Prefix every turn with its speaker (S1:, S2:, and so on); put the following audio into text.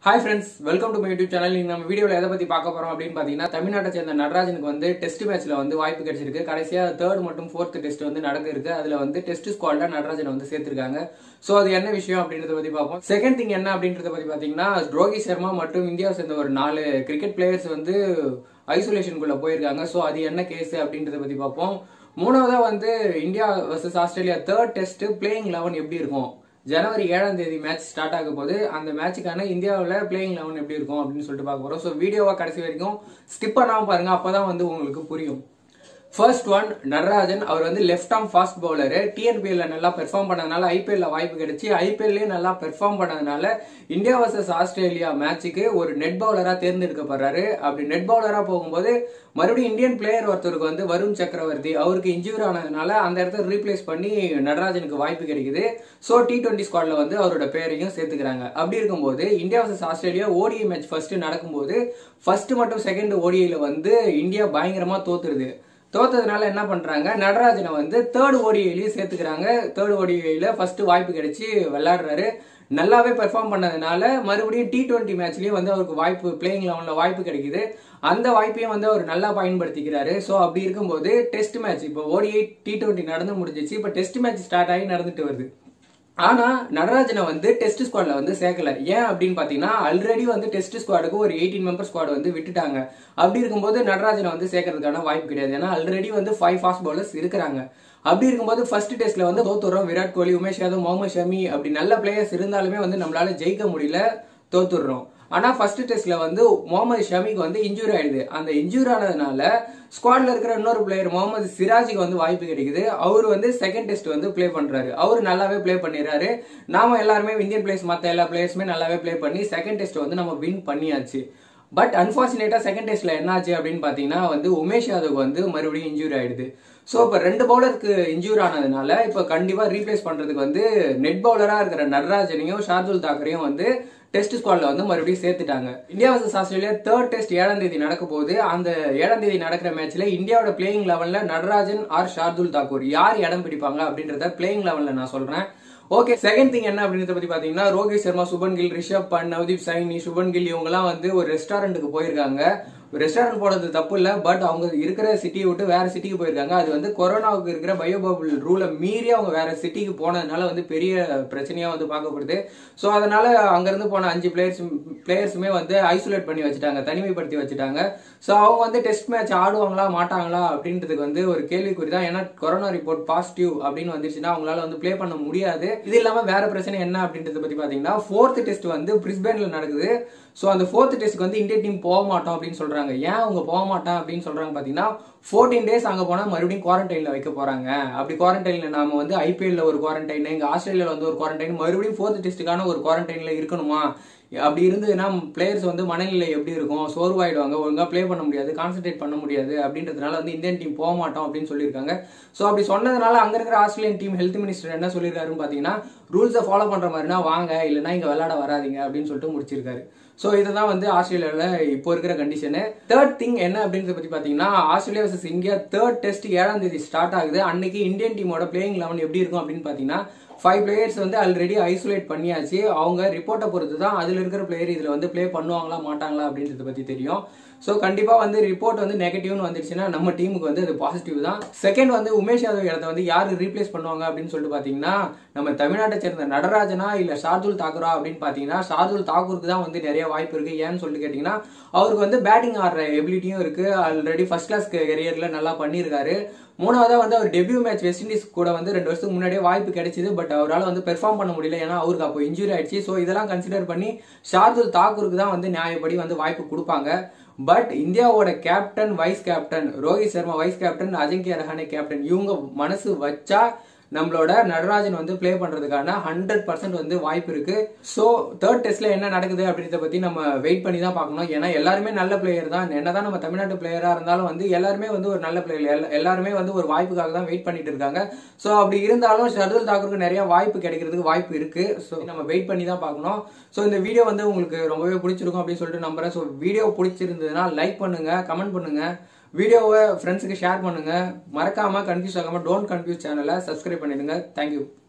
S1: hi friends welcome to my YouTube channel நீங்க நம்ம வீடியோவில் எதை பத்தி பார்க்க போறோம் அப்படின்னு பாத்தீங்கன்னா தமிழ்நாட்டை சேர்ந்த நடராஜனுக்கு வந்து டெஸ்ட் மேட்ச்ல வந்து வாய்ப்பு கிடைச்சிருக்கு கடைசியா தேர்ட் மற்றும் ஃபோர்த் டெஸ்ட் வந்து நடக்க இருக்கு அதுல வந்து டெஸ்ட் ஸ்குவாட்ல நடராஜனை வந்து சேர்த்திருக்காங்க சோ அது என்ன விஷயம் அப்படின்றத பத்தி பார்ப்போம் செகண்ட் திங் என்ன அப்படின்றத பத்தி பாத்தீங்கன்னா ரோஹித் சர்மா மற்றும் இந்தியாவை சேர்ந்த ஒரு நாலு கிரிக்கெட் பிளேயர்ஸ் வந்து ஐசோலேஷனுக்குள்ள போயிருக்காங்க சோ அது என்ன கேஸ் அப்படின்றத பத்தி பார்ப்போம் மூணாவதா வந்து India versus Australia third test playing eleven எப்படி இருக்கும் ஜனவரி ஏழாம் தேதி மேட்ச் ஸ்டார்ட் ஆக போது அந்த மேட்சுக்கான இந்தியாவில் பிளேயிங் லெவன் எப்படி இருக்கும் அப்படின்னு சொல்லிட்டு பார்க்க போறோம் ஸோ வீடியோவை கடைசி வரைக்கும் ஸ்கிப் பண்ணாம பாருங்க அப்பதான் வந்து உங்களுக்கு புரியும் ஃபர்ஸ்ட் ஒன் நடராஜன் அவர் வந்து லெஃப்ட் ஆர்ம் ஃபாஸ்ட் பவுலர் டிஎன்பிஎல்ல நல்லா பெர்ஃபார்ம் பண்ணதுனால ஐபிஎல்ல வாய்ப்பு கிடைச்சி ஐபிஎல்லையும் நல்லா பெர்ஃபார்ம் பண்ணதுனால இந்தியா வர்சஸ் ஆஸ்திரேலியா மேட்சுக்கு ஒரு நெட் பவுலரா தேர்ந்தெடுக்கப்படுறாரு அப்படி நெட் பவுலரா போகும்போது மறுபடியும் இந்தியன் பிளேயர் ஒருத்தருக்கு வந்து வருண் சக்கரவர்த்தி அவருக்கு இன்ஜூர் ஆனதுனால அந்த இடத்த ரீப்ளேஸ் பண்ணி நடராஜனுக்கு வாய்ப்பு கிடைக்குது ஸோ டி டுவெண்ட்டி ஸ்குவாட்ல வந்து அவரோட பேரையும் சேர்த்துக்கிறாங்க அப்படி இருக்கும்போது India versus Australia ODI match first நடக்கும்போது ஃபர்ஸ்ட் மட்டும் செகண்ட் ஓடிஐல வந்து இந்தியா பயங்கரமா தோத்துருது தோத்ததுனால என்ன பண்றாங்க நடராஜனை வந்து தேர்ட் ஓடிஐலயும் சேர்த்துக்கிறாங்க தேர்ட் ஓடிஐல ஃபர்ஸ்ட் வாய்ப்பு கிடைச்சி விளையாடுறாரு நல்லாவே பெர்ஃபார்ம் பண்ணதுனால மறுபடியும் டி டுவெண்ட்டி மேட்ச்லயும் வந்து அவருக்கு வாய்ப்பு பிளேயிங் லெவன்ல வாய்ப்பு கிடைக்குது அந்த வாய்ப்பையும் வந்து அவர் நல்லா பயன்படுத்திக்கிறாரு ஸோ அப்படி இருக்கும்போது டெஸ்ட் மேட்ச் இப்போ ஓடிஐ டி டுவெண்ட்டி நடந்து முடிஞ்சிச்சு இப்போ டெஸ்ட் மேட்ச் ஸ்டார்ட் ஆகி நடந்துட்டு வருது ஆனா நடராஜனை வந்து டெஸ்ட் ஸ்குவாட்ல வந்து சேர்க்கல ஏன் அப்படின்னு பாத்தீங்கன்னா ஆல்ரெடி வந்து டெஸ்ட் ஸ்குவாடுக்கு ஒரு எயிட்டீன் மெம்பர் ஸ்குவாட் வந்து விட்டுட்டாங்க அப்படி இருக்கும்போது நடராஜனை வந்து சேர்க்கறதுக்கான வாய்ப்பு கிடையாது ஏன்னா ஆல்ரெடி வந்து ஃபைவ் ஃபாஸ்ட் பவுலர்ஸ் இருக்கிறாங்க அப்படி இருக்கும்போது ஃபர்ஸ்ட் டெஸ்ட்ல வந்து தோத்துறோம் விராட் கோலி உமேஷ் யாதவ் முகமது ஷமி அப்படி நல்ல பிளேயர்ஸ் இருந்தாலுமே வந்து நம்மளால ஜெயிக்க முடியல தோத்துடுறோம் ஆனா ஃபர்ஸ்ட் டெஸ்ட்ல வந்து முகமது ஷமிக்கு வந்து இன்ஜூரி ஆயிடுது அந்த இன்ஜூரி ஆனதுனால ஸ்குவாட்ல இருக்கிற இன்னொரு பிளேயர் முகமது சிராஜுக்கு வந்து வாய்ப்பு கிடைக்குது அவர் வந்து செகண்ட் டெஸ்ட் வந்து ப்ளே பண்றாரு அவர் நல்லாவே ப்ளே பண்ணிடுறாரு நாம எல்லாருமே இந்தியன் பிளேயர்ஸ் மத்த எல்லா பிளேயர்ஸுமே நல்லாவே ப்ளே பண்ணி செகண்ட் டெஸ்ட் வந்து நம்ம வின் பண்ணியாச்சு பட் அன்பார்ச்சுனேட்டா செகண்ட் டெஸ்ட்ல என்னாச்சு அப்படின்னு பாத்தீங்கன்னா வந்து உமேஷ் யாதவ் வந்து மறுபடியும் இன்ஜூரி ஆயிடுது ஸோ இப்போ ரெண்டு பவுலருக்கு இன்ஜூர் ஆனதுனால இப்போ கண்டிப்பாக ரீப்ளேஸ் பண்ணுறதுக்கு வந்து நெட் பவுலராக இருக்கிற நடராஜனையும் ஷார்துல் தாக்கரையும் வந்து டெஸ்ட் ஸ்குவாட்ல வந்து மறுபடியும் சேர்த்துட்டாங்க India versus Australia third test ஏழாம் தேதி நடக்க போகுது அந்த ஏழாம் தேதி நடக்கிற மேட்ச்ல இந்தியாவோட பிளேயிங் லெவல்ல நடராஜன் ஆர் ஷார்துல் தாக்கூர் யார் இடம் பிடிப்பாங்க அப்படின்றத பிளேயிங் லெவல்ல நான் சொல்றேன் ஓகே செகண்ட் திங் என்ன அப்படின்றத பத்தி பாத்தீங்கன்னா ரோஹித் சர்மா சுபன் கில் ரிஷப் பண்ட் நவதீப் சைனி சுபன் கில் இவங்கலாம் வந்து ஒரு ரெஸ்டாரண்ட்டுக்கு போயிருக்காங்க ரெஸ்டாரண்ட் போனது தப்பு இல்லை பட் அவங்க இருக்கிற சிட்டியை விட்டு வேற சிட்டிக்கு போயிருக்காங்க அது வந்து கொரோனாவுக்கு இருக்கிற பயோபபிள் ரூலை மீறி அவங்க வேற சிட்டிக்கு போனதுனால வந்து பெரிய பிரச்சனையா வந்து பார்க்கப்படுது ஸோ அதனால அங்கிருந்து போன அஞ்சு பிளேயர்ஸ் பிளேயர்ஸுமே வந்து ஐசோலேட் பண்ணி வச்சுட்டாங்க தனிமைப்படுத்தி வச்சுட்டாங்க ஸோ அவங்க வந்து டெஸ்ட் மேட்ச் ஆடுவாங்களா மாட்டாங்களா அப்படின்றதுக்கு வந்து ஒரு கேள்விக்குறி தான் ஏன்னா கொரோனா ரிப்போர்ட் பாசிட்டிவ் அப்படின்னு வந்துருச்சுன்னா அவங்களால வந்து ப்ளே பண்ண முடியாது இது இல்லாம வேற பிரச்சனை என்ன அப்படின்றத பத்தி பாத்தீங்கன்னா ஃபோர்த் டெஸ்ட் வந்து பிரிஸ்பேன்ல நடக்குது ஸோ அந்த ஃபோர்த் டெஸ்ட்க்கு வந்து இந்தியன் டீம் போக மாட்டோம் அப்படின்னு சொல்றாங்க ஏன் அவங்க போக மாட்டான் அப்படின்னு சொல்றாங்க பாத்தீங்கன்னா ஃபோர்டீன் டேஸ் அங்க போனா மறுபடியும் குவாரண்டைன்ல வைக்க போறாங்க அப்படி குவாரண்டைன்ல நாம வந்து ஐபிஎல்ல ஒரு குவாரண்டைன் இங்க ஆஸ்திரேலியால வந்து ஒரு குவாரண்டைன் மறுபடியும் ஃபோர்த் டெஸ்ட்டுக்கான ஒரு குவாரண்டைன்ல இருக்கணுமா அப்படி இருந்ததுன்னா பிளேயர்ஸ் வந்து மனநிலை எப்படி இருக்கும் சோர்வாயிடுவாங்க ஒழுங்கா ப்ளே பண்ண முடியாது கான்சென்ட்ரேட் பண்ண முடியாது அப்படின்றதுனால வந்து இந்தியன் டீம் போக மாட்டோம் அப்படின்னு சொல்லியிருக்காங்க ஸோ அப்படி சொன்னதுனால அங்க இருக்கிற ஆஸ்திரேலியன் டீம் ஹெல்த் மினிஸ்டர் என்ன சொல்லியிருக்காருன்னு பாத்தீங்கன்னா ரூல்ஸை ஃபாலோ பண்ற மாதிரினா வாங்க இல்லைன்னா இங்க விளையாட வராதிங்க அப்படின்னு சொல்லிட்டு முடிச்சிருக்காரு ஸோ இதுதான் வந்து ஆஸ்திரேலியாவில் இப்போ இருக்கிற கண்டிஷனு தேர்ட் திங் என்ன அப்படின்றத பத்தி பாத்தீங்கன்னா Australia versus India third test ஏழாம் தேதி ஸ்டார்ட் ஆகுது அன்னைக்கு இந்தியன் டீமோட பிளேயிங் லெவன் எப்படி இருக்கும் அப்படின்னு பாத்தீங்கன்னா ஃபைவ் பிளேயர்ஸ் வந்து ஆல்ரெடி ஐசோலேட் பண்ணியாச்சு அவங்க ரிப்போர்ட்டை பொறுத்து தான் அதில் இருக்கிற பிளேயர் இதில் வந்து ப்ளே பண்ணுவாங்களா மாட்டாங்களா அப்படின்றத பற்றி தெரியும் ஸோ கண்டிப்பாக வந்து ரிப்போர்ட் வந்து நெகட்டிவ்னு வந்துருச்சுன்னா நம்ம டீமுக்கு வந்து அது பாசிட்டிவ் தான் செகண்ட் வந்து உமேஷ் யாதவ் இடத்த வந்து யார் ரீப்ளேஸ் பண்ணுவாங்க அப்படின்னு சொல்லிட்டு பார்த்தீங்கன்னா நம்ம தமிழ்நாட்டை சேர்ந்த நடராஜனா இல்லை ஷார்துல் தாக்கூரா அப்படின்னு பார்த்தீங்கன்னா ஷார்துல் தாக்கூருக்கு தான் வந்து நிறைய வாய்ப்பு இருக்கு ஏன்னு சொல்லிட்டு கேட்டிங்கன்னா அவருக்கு வந்து பேட்டிங் ஆடுற எபிலிட்டியும் இருக்கு ஆல்ரெடி ஃபர்ஸ்ட் கிளாஸ் கெரியர்ல நல்லா பண்ணியிருக்காரு மூணாவதா வந்து அவர் டெபியூ மேட்ச் வெஸ்ட் இண்டீஸ் கூட வந்து ரெண்டு வருஷத்துக்கு முன்னாடியே வாய்ப்பு கிடைச்சது பட் அவரால் வந்து பெர்ஃபார்ம் பண்ண முடியல ஏன்னா அவருக்கு அப்போ இன்ஜுரி ஆயிடுச்சு ஸோ இதெல்லாம் கன்சிடர் பண்ணி ஷார்துல் தாக்கூருக்கு தான் வந்து நியாயப்படி வந்து வாய்ப்பு கொடுப்பாங்க பட் இந்தியாவோட captain vice captain Rohit Sharma vice captain Ajinkya Rahane captain இவங்க மனசு வச்சா நம்மளோட நடராஜன் வந்து ப்ளே பண்றதுக்கான ஹண்ட்ரட் பர்சன்ட் வந்து வாய்ப்பு இருக்கு ஸோ தேர்ட் டெஸ்ட்ல என்ன நடக்குது அப்படின்றத பத்தி நம்ம வெயிட் பண்ணி தான் பார்க்கணும் ஏன்னா எல்லாருமே நல்ல பிளேயர் தான் என்னதான் நம்ம தமிழ்நாட்டு பிளேயரா இருந்தாலும் வந்து எல்லாருமே வந்து ஒரு நல்ல பிளேயர் எல்லாருமே வந்து ஒரு வாய்ப்புக்காக தான் வெயிட் பண்ணிட்டு இருக்காங்க ஸோ அப்படி இருந்தாலும் ஷர்துல் தாக்கூருக்கு நிறைய வாய்ப்பு கிடைக்கிறதுக்கு வாய்ப்பு இருக்கு ஸோ நம்ம வெயிட் பண்ணி தான் பார்க்கணும் ஸோ இந்த வீடியோ வந்து உங்களுக்கு ரொம்பவே பிடிச்சிருக்கும் அப்படின்னு சொல்லிட்டு நம்புறேன் ஸோ வீடியோ பிடிச்சிருந்ததுன்னா லைக் பண்ணுங்க கமெண்ட் பண்ணுங்க வீடியோவை ஃப்ரெண்ட்ஸுக்கு ஷேர் பண்ணுங்க மறக்காம கன்ஃபியூஸ் ஆகாம டோன்ட் கன்ஃபியூஸ் சேனலை சப்ஸ்கிரைப் பண்ணிடுங்க தேங்க்யூ